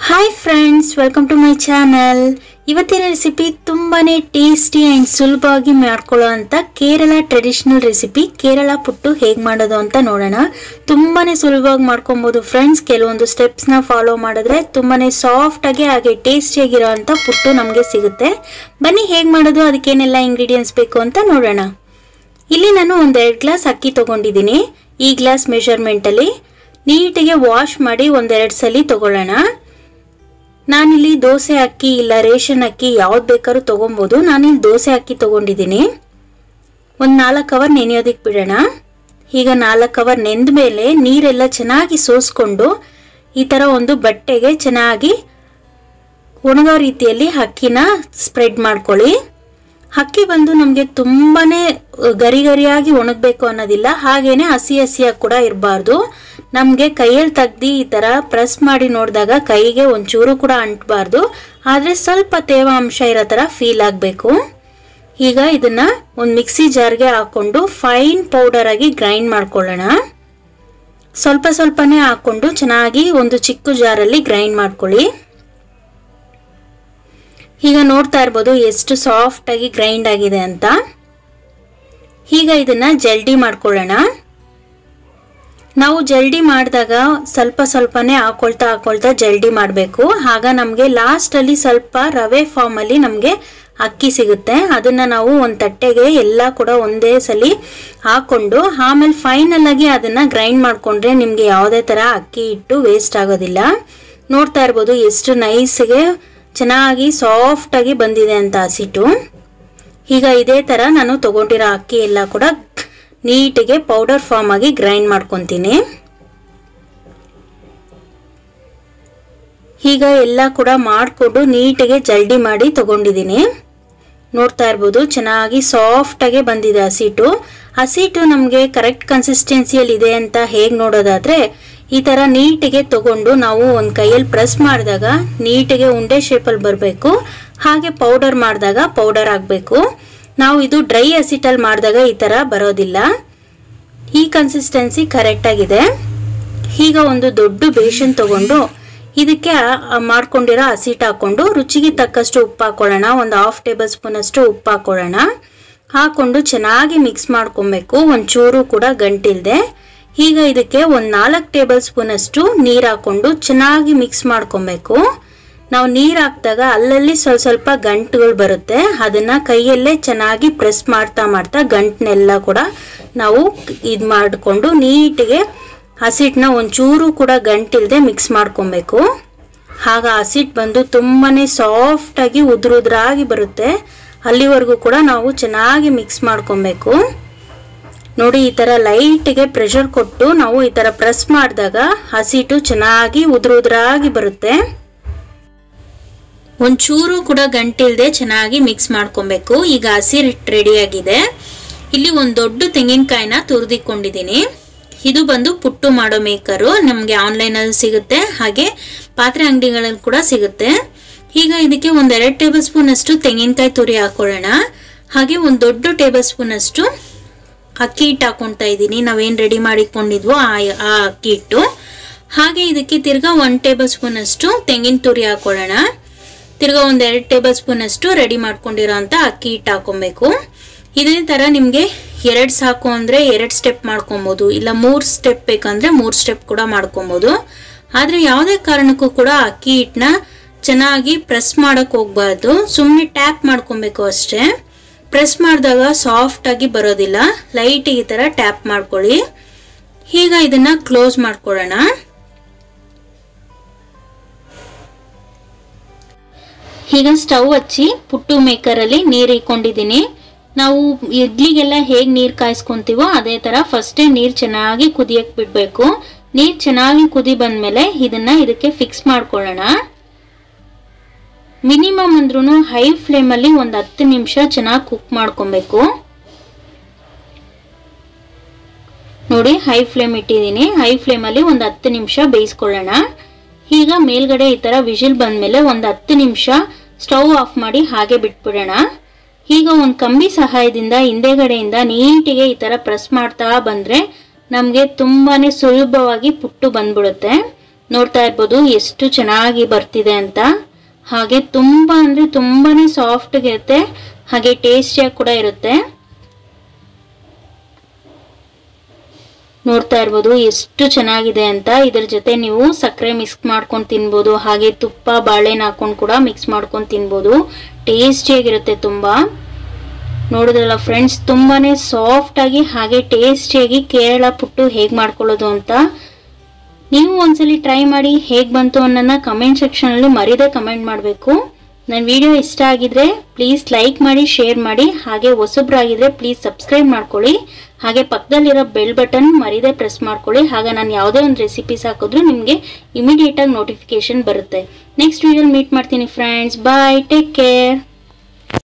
hi friends welcome to my channel ಇವತ್ತಿನ recipe ತುಂಬಾನೇ tasty and ಸುಲಭವಾಗಿ ಮಾಡ್ಕೊಳ್ಳೋ ಅಂತ ಕೇರಳ ಟ್ರೆಡಿಷನಲ್ ರೆಸಿಪಿ ಕೇರಳ ಪುಟ್ಟು ಹೇಗೆ ಮಾಡೋದು ಅಂತ ನೋಡೋಣ ತುಂಬಾನೇ ಸುಲಭವಾಗಿ ಮಾಡ್ಕೊಬೋದು ಫ್ರೆಂಡ್ಸ್ ಕೆಲವೊಂದು ಸ್ಟೆಪ್ಸ್ನ ಫಾಲೋ ಮಾಡಿದ್ರೆ ತುಂಬಾನೇ ಸಾಫ್ಟಾಗಿ ಹಾಗೆ ಟೇಸ್ಟಿಯಾಗಿರೋ ಅಂಥ ಪುಟ್ಟು ನಮಗೆ ಸಿಗುತ್ತೆ ಬನ್ನಿ ಹೇಗೆ ಮಾಡೋದು ಅದಕ್ಕೇನೆಲ್ಲ ಇಂಗ್ರೀಡಿಯೆಂಟ್ಸ್ ಬೇಕು ಅಂತ ನೋಡೋಣ ಇಲ್ಲಿ ನಾನು ಒಂದೆರಡು ಗ್ಲಾಸ್ ಅಕ್ಕಿ ತಗೊಂಡಿದ್ದೀನಿ ಈ ಗ್ಲಾಸ್ ಮೆಷರ್ಮೆಂಟಲ್ಲಿ ನೀಟಿಗೆ ವಾಶ್ ಮಾಡಿ ಒಂದೆರಡು ಸಲ ತಗೊಳ್ಳೋಣ ನಾನಿಲ್ಲಿ ದೋಸೆ ಅಕ್ಕಿ ಇಲ್ಲ ರೇಷನ್ ಅಕ್ಕಿ ಯಾವ್ದು ಬೇಕಾದ್ರೂ ತೊಗೊಬೋದು ನಾನಿಲ್ಲಿ ದೋಸೆ ಅಕ್ಕಿ ತೊಗೊಂಡಿದ್ದೀನಿ ಒಂದು ನಾಲ್ಕು ಅವರ್ ನೆನೆಯೋದಕ್ಕೆ ಬಿಡೋಣ ಈಗ ನಾಲ್ಕು ಅವರ್ ನೆಂದ ಮೇಲೆ ನೀರೆಲ್ಲ ಚೆನ್ನಾಗಿ ಸೋಸ್ಕೊಂಡು ಈ ಥರ ಒಂದು ಬಟ್ಟೆಗೆ ಚೆನ್ನಾಗಿ ಒಣಗೋ ರೀತಿಯಲ್ಲಿ ಅಕ್ಕಿನ ಸ್ಪ್ರೆಡ್ ಮಾಡ್ಕೊಳ್ಳಿ ಅಕ್ಕಿ ಬಂದು ನಮಗೆ ತುಂಬಾನೇ ಗರಿ ಗರಿಯಾಗಿ ಒಣಗಬೇಕು ಅನ್ನೋದಿಲ್ಲ ಹಾಗೇನೆ ಹಸಿ ಹಸಿಯಾಗಿ ಕೂಡ ಇರಬಾರ್ದು ನಮಗೆ ಕೈಯಲ್ಲಿ ತೆಗ್ದು ಈ ಥರ ಪ್ರೆಸ್ ಮಾಡಿ ನೋಡಿದಾಗ ಕೈಗೆ ಒಂಚೂರು ಕೂಡ ಅಂಟಬಾರ್ದು ಆದರೆ ಸ್ವಲ್ಪ ತೇವಾಂಶ ಇರೋ ಥರ ಫೀಲ್ ಆಗಬೇಕು ಈಗ ಇದನ್ನ ಒಂದು ಮಿಕ್ಸಿ ಜಾರ್ಗೆ ಹಾಕೊಂಡು ಫೈನ್ ಪೌಡರ್ ಆಗಿ ಗ್ರೈಂಡ್ ಮಾಡ್ಕೊಳ್ಳೋಣ ಸ್ವಲ್ಪ ಸ್ವಲ್ಪನೇ ಹಾಕೊಂಡು ಚೆನ್ನಾಗಿ ಒಂದು ಚಿಕ್ಕ ಜಾರಲ್ಲಿ ಗ್ರೈಂಡ್ ಮಾಡ್ಕೊಳ್ಳಿ ಈಗ ನೋಡ್ತಾ ಇರ್ಬೋದು ಎಷ್ಟು ಸಾಫ್ಟ್ ಆಗಿ ಗ್ರೈಂಡ್ ಆಗಿದೆ ಅಂತ ಈಗ ಇದನ್ನ ಜಲ್ಡಿ ಮಾಡ್ಕೊಳ್ಳೋಣ ನಾವು ಜಲ್ಡಿ ಮಾಡಿದಾಗ ಸ್ವಲ್ಪ ಸ್ವಲ್ಪನೇ ಹಾಕೊಳ್ತಾ ಹಾಕೊಳ್ತಾ ಜಲ್ಡಿ ಮಾಡಬೇಕು ಆಗ ನಮಗೆ ಲಾಸ್ಟಲ್ಲಿ ಸ್ವಲ್ಪ ರವೆ ಫಾರ್ಮಲ್ಲಿ ನಮಗೆ ಅಕ್ಕಿ ಸಿಗುತ್ತೆ ಅದನ್ನ ನಾವು ಒಂದು ತಟ್ಟೆಗೆ ಎಲ್ಲ ಕೂಡ ಒಂದೇ ಸಲ ಹಾಕೊಂಡು ಆಮೇಲೆ ಫೈನಲ್ ಆಗಿ ಅದನ್ನ ಗ್ರೈಂಡ್ ಮಾಡ್ಕೊಂಡ್ರೆ ನಿಮಗೆ ಯಾವುದೇ ಥರ ಅಕ್ಕಿ ಇಟ್ಟು ವೇಸ್ಟ್ ಆಗೋದಿಲ್ಲ ನೋಡ್ತಾ ಇರ್ಬೋದು ಎಷ್ಟು ನೈಸ್ಗೆ ಚೆನ್ನಾಗಿ ಸಾಫ್ಟಾಗಿ ಬಂದಿದೆ ಅಂತ ಹಸಿಟ್ಟು ಈಗ ಇದೇ ಥರ ನಾನು ತಗೊಂಡಿರೋ ಅಕ್ಕಿ ಎಲ್ಲ ಕೂಡ ನೀಟಿಗೆ ಪೌಡರ್ ಫಾರ್ಮ್ ಆಗಿ ಗ್ರೈಂಡ್ ಮಾಡ್ಕೊತೀನಿ ಈಗ ಎಲ್ಲ ಕೂಡ ಮಾಡಿಕೊಂಡು ನೀಟಿಗೆ ಜಲ್ಡಿ ಮಾಡಿ ತಗೊಂಡಿದ್ದೀನಿ ನೋಡ್ತಾ ಇರ್ಬೋದು ಚೆನ್ನಾಗಿ ಸಾಫ್ಟಾಗೆ ಬಂದಿದೆ ಹಸಿಟ್ಟು ಹಸಿಟ್ಟು ನಮಗೆ ಕರೆಕ್ಟ್ ಕನ್ಸಿಸ್ಟೆನ್ಸಿಯಲ್ಲಿ ಇದೆ ಅಂತ ಹೇಗೆ ನೋಡೋದಾದ್ರೆ ಈ ಥರ ನೀಟಿಗೆ ತಗೊಂಡು ನಾವು ಒಂದು ಕೈಯಲ್ಲಿ ಪ್ರೆಸ್ ಮಾಡಿದಾಗ ನೀಟಿಗೆ ಉಂಡೆ ಶೇಪಲ್ಲಿ ಬರಬೇಕು ಹಾಗೆ ಪೌಡರ್ ಮಾಡಿದಾಗ ಪೌಡರ್ ಆಗಬೇಕು ನಾವು ಇದು ಡ್ರೈ ಹಸಿಟಲ್ಲಿ ಮಾಡಿದಾಗ ಈ ಥರ ಬರೋದಿಲ್ಲ ಈ ಕನ್ಸಿಸ್ಟೆನ್ಸಿ ಕರೆಕ್ಟಾಗಿದೆ ಈಗ ಒಂದು ದೊಡ್ಡ ಬೇಷನ್ ತಗೊಂಡು ಇದಕ್ಕೆ ಮಾಡ್ಕೊಂಡಿರೋ ಹಸಿಟ್ಟು ಹಾಕೊಂಡು ರುಚಿಗೆ ತಕ್ಕಷ್ಟು ಉಪ್ಪು ಹಾಕೊಳ್ಳೋಣ ಒಂದು ಹಾಫ್ ಟೇಬಲ್ ಸ್ಪೂನ್ ಅಷ್ಟು ಉಪ್ಪು ಹಾಕೊಳ್ಳೋಣ ಹಾಕೊಂಡು ಚೆನ್ನಾಗಿ ಮಿಕ್ಸ್ ಮಾಡ್ಕೊಬೇಕು ಒಂಚೂರು ಕೂಡ ಗಂಟಿಲ್ದೆ ಈಗ ಇದಕ್ಕೆ ಒಂದು ನಾಲ್ಕು ಟೇಬಲ್ ಸ್ಪೂನ್ ಅಷ್ಟು ನೀರು ಹಾಕೊಂಡು ಚೆನ್ನಾಗಿ ಮಿಕ್ಸ್ ಮಾಡ್ಕೊಬೇಕು ನಾವು ನೀರು ಹಾಕಿದಾಗ ಅಲ್ಲಲ್ಲಿ ಸ್ವಲ್ಪ ಸ್ವಲ್ಪ ಗಂಟುಗಳು ಬರುತ್ತೆ ಅದನ್ನ ಕೈಯಲ್ಲೇ ಚೆನ್ನಾಗಿ ಪ್ರೆಸ್ ಮಾಡ್ತಾ ಮಾಡ್ತಾ ಗಂಟನೆಲ್ಲ ಕೂಡ ನಾವು ಇದು ಮಾಡಿಕೊಂಡು ನೀಟಿಗೆ ಹಸಿಟ್ಟನ್ನ ಒಂಚೂರು ಕೂಡ ಗಂಟಿಲ್ದೆ ಮಿಕ್ಸ್ ಮಾಡ್ಕೊಬೇಕು ಆಗ ಹಸಿಟ್ಟು ಬಂದು ತುಂಬಾನೇ ಸಾಫ್ಟಾಗಿ ಉದುರುದ್ರಾಗಿ ಬರುತ್ತೆ ಅಲ್ಲಿವರೆಗೂ ಕೂಡ ನಾವು ಚೆನ್ನಾಗಿ ಮಿಕ್ಸ್ ಮಾಡ್ಕೊಬೇಕು ನೋಡಿ ಈ ಥರ ಲೈಟ್ಗೆ ಪ್ರೆಷರ್ ಕೊಟ್ಟು ನಾವು ಈ ಥರ ಪ್ರೆಸ್ ಮಾಡಿದಾಗ ಹಸಿಟ್ಟು ಚೆನ್ನಾಗಿ ಉದುರುದ್ರಾಗಿ ಬರುತ್ತೆ ಒಂಚೂರು ಕೂಡ ಗಂಟಿಲ್ದೆ ಚೆನ್ನಾಗಿ ಮಿಕ್ಸ್ ಮಾಡ್ಕೊಬೇಕು ಈಗ ಹಸಿಟ್ಟು ರೆಡಿಯಾಗಿದೆ ಇಲ್ಲಿ ಒಂದು ದೊಡ್ಡ ತೆಂಗಿನಕಾಯಿನ ತುರಿದಿಕೊಂಡಿದ್ದೀನಿ ಇದು ಬಂದು ಪುಟ್ಟು ಮಾಡೋ ಮೇಕರು ನಮಗೆ ಆನ್ಲೈನಲ್ಲಿ ಸಿಗುತ್ತೆ ಹಾಗೆ ಪಾತ್ರೆ ಅಂಗಡಿಗಳಲ್ಲಿ ಕೂಡ ಸಿಗುತ್ತೆ ಈಗ ಇದಕ್ಕೆ ಒಂದು ಎರಡು ಟೇಬಲ್ ಸ್ಪೂನ್ ಅಷ್ಟು ತೆಂಗಿನಕಾಯಿ ತುರಿ ಹಾಕೊಳ್ಳೋಣ ಹಾಗೆ ಒಂದು ದೊಡ್ಡ ಟೇಬಲ್ ಸ್ಪೂನ್ ಅಷ್ಟು ಅಕ್ಕಿ ಹಿಟ್ಟು ಹಾಕೊಳ್ತಾ ಇದ್ದೀನಿ ನಾವೇನು ರೆಡಿ ಮಾಡಿಕೊಂಡಿದ್ವೋ ಆ ಆ ಅಕ್ಕಿ ಹಿಟ್ಟು ಹಾಗೆ ಇದಕ್ಕೆ ತಿರ್ಗಾ ಒನ್ ಟೇಬಲ್ ಸ್ಪೂನ್ ಅಷ್ಟು ತೆಂಗಿನ ತುರಿ ಹಾಕೊಳ್ಳೋಣ ತಿರ್ಗಾ ಒಂದು ಎರಡು ಟೇಬಲ್ ಸ್ಪೂನ್ ಅಷ್ಟು ರೆಡಿ ಮಾಡ್ಕೊಂಡಿರೋ ಅಂತ ಅಕ್ಕಿ ಹಿಟ್ಟು ಹಾಕೊಬೇಕು ಇದೇ ಥರ ನಿಮಗೆ ಎರಡು ಸಾಕು ಅಂದರೆ ಎರಡು ಸ್ಟೆಪ್ ಮಾಡ್ಕೊಬೋದು ಇಲ್ಲ ಮೂರು ಸ್ಟೆಪ್ ಬೇಕಂದ್ರೆ ಮೂರು ಸ್ಟೆಪ್ ಕೂಡ ಮಾಡ್ಕೊಬೋದು ಆದರೆ ಯಾವುದೇ ಕಾರಣಕ್ಕೂ ಕೂಡ ಅಕ್ಕಿ ಹಿಟ್ಟನ್ನ ಚೆನ್ನಾಗಿ ಪ್ರೆಸ್ ಮಾಡೋಕ್ಕೆ ಹೋಗ್ಬಾರ್ದು ಸುಮ್ಮನೆ ಟ್ಯಾಪ್ ಮಾಡ್ಕೊಬೇಕು ಅಷ್ಟೇ ಪ್ರೆಸ್ ಮಾಡಿದಾಗ ಸಾಫ್ಟ್ ಆಗಿ ಬರೋದಿಲ್ಲ ಲೈಟ್ ಈ ಥರ ಟ್ಯಾಪ್ ಮಾಡ್ಕೊಳ್ಳಿ ಈಗ ಇದನ್ನ ಕ್ಲೋಸ್ ಮಾಡ್ಕೊಳ್ಳೋಣ ಈಗ ಸ್ಟವ್ ಹಚ್ಚಿ ಪುಟ್ಟು ಮೇಕರಲ್ಲಿ ನೀರು ಇಕ್ಕೊಂಡಿದ್ದೀನಿ ನಾವು ಇಡ್ಲಿಗೆಲ್ಲ ಹೇಗೆ ನೀರು ಕಾಯಿಸ್ಕೊಂತೀವೋ ಅದೇ ಥರ ಫಸ್ಟೇ ನೀರು ಚೆನ್ನಾಗಿ ಕುದಿಯಕ್ಕೆ ಬಿಡಬೇಕು ನೀರು ಚೆನ್ನಾಗಿ ಕುದಿ ಬಂದಮೇಲೆ ಇದನ್ನ ಇದಕ್ಕೆ ಫಿಕ್ಸ್ ಮಾಡ್ಕೊಳ್ಳೋಣ ಮಿನಿಮಮ್ ಅಂದ್ರೂ ಹೈ ಫ್ಲೇಮಲ್ಲಿ ಒಂದು ಹತ್ತು ನಿಮಿಷ ಚೆನ್ನಾಗಿ ಕುಕ್ ಮಾಡ್ಕೊಬೇಕು ನೋಡಿ ಹೈ ಫ್ಲೇಮ್ ಇಟ್ಟಿದ್ದೀನಿ ಹೈ ಫ್ಲೇಮಲ್ಲಿ ಒಂದು ಹತ್ತು ನಿಮಿಷ ಬೇಯಿಸ್ಕೊಳ್ಳೋಣ ಈಗ ಮೇಲ್ಗಡೆ ಈ ಥರ ವಿಜಿಲ್ ಬಂದಮೇಲೆ ಒಂದು ಹತ್ತು ನಿಮಿಷ ಸ್ಟವ್ ಆಫ್ ಮಾಡಿ ಹಾಗೆ ಬಿಟ್ಬಿಡೋಣ ಈಗ ಒಂದು ಕಂಬಿ ಸಹಾಯದಿಂದ ಹಿಂದೆಗಡೆಯಿಂದ ನೀಟಿಗೆ ಈ ಥರ ಪ್ರೆಸ್ ಮಾಡ್ತಾ ಬಂದರೆ ನಮಗೆ ತುಂಬಾ ಸುಲಭವಾಗಿ ಪುಟ್ಟು ಬಂದ್ಬಿಡುತ್ತೆ ನೋಡ್ತಾ ಇರ್ಬೋದು ಎಷ್ಟು ಚೆನ್ನಾಗಿ ಬರ್ತಿದೆ ಅಂತ ಹಾಗೆ ತುಂಬ ಅಂದರೆ ತುಂಬಾನೇ ಸಾಫ್ಟ್ ಇರುತ್ತೆ ಹಾಗೆ ಟೇಸ್ಟಿಯಾಗಿ ಕೂಡ ಇರುತ್ತೆ ನೋಡ್ತಾ ಇರ್ಬೋದು ಎಷ್ಟು ಚೆನ್ನಾಗಿದೆ ಅಂತ ಇದ್ರ ಜೊತೆ ನೀವು ಸಕ್ಕರೆ ಮಿಕ್ಸ್ ಮಾಡ್ಕೊಂಡು ತಿನ್ಬೋದು ಹಾಗೆ ತುಪ್ಪ ಬಾಳೆಹಣ್ಣು ಹಾಕೊಂಡು ಕೂಡ ಮಿಕ್ಸ್ ಮಾಡ್ಕೊಂಡು ತಿನ್ಬೋದು ಟೇಸ್ಟಿಯಾಗಿರುತ್ತೆ ತುಂಬ ನೋಡಿದ್ರಲ್ಲ ಫ್ರೆಂಡ್ಸ್ ತುಂಬಾನೇ ಸಾಫ್ಟ್ ಆಗಿ ಹಾಗೆ ಟೇಸ್ಟಿಯಾಗಿ ಕೇರಳ ಪುಟ್ಟು ಹೇಗೆ ಮಾಡ್ಕೊಳ್ಳೋದು ಅಂತ ನೀವು ಒಂದ್ಸಲಿ ಟ್ರೈ ಮಾಡಿ ಹೇಗೆ ಬಂತು ಅನ್ನೋದನ್ನ ಕಮೆಂಟ್ ಸೆಕ್ಷನಲ್ಲಿ ಮರಿದೇ ಕಮೆಂಟ್ ಮಾಡಬೇಕು ನನ್ನ ವಿಡಿಯೋ ಇಷ್ಟ ಆಗಿದ್ರೆ ಪ್ಲೀಸ್ ಲೈಕ್ ಮಾಡಿ ಶೇರ್ ಮಾಡಿ ಹಾಗೆ ಹೊಸಬ್ರಾಗಿದ್ರೆ ಪ್ಲೀಸ್ ಸಬ್ಸ್ಕ್ರೈಬ್ ಮಾಡ್ಕೊಳ್ಳಿ ಹಾಗೆ ಪಕ್ಕದಲ್ಲಿರೋ ಬೆಲ್ ಬಟನ್ ಮರಿದೇ ಪ್ರೆಸ್ ಮಾಡ್ಕೊಳ್ಳಿ ಹಾಗ ನಾನು ಯಾವುದೇ ಒಂದು ರೆಸಿಪೀಸ್ ಹಾಕಿದ್ರು ನಿಮಗೆ ಇಮಿಡಿಯೇಟಾಗಿ ನೋಟಿಫಿಕೇಶನ್ ಬರುತ್ತೆ ನೆಕ್ಸ್ಟ್ ವಿಡಿಯೋಲಿ ಮೀಟ್ ಮಾಡ್ತೀನಿ ಫ್ರೆಂಡ್ಸ್ ಬಾಯ್ ಟೇಕ್ ಕೇರ್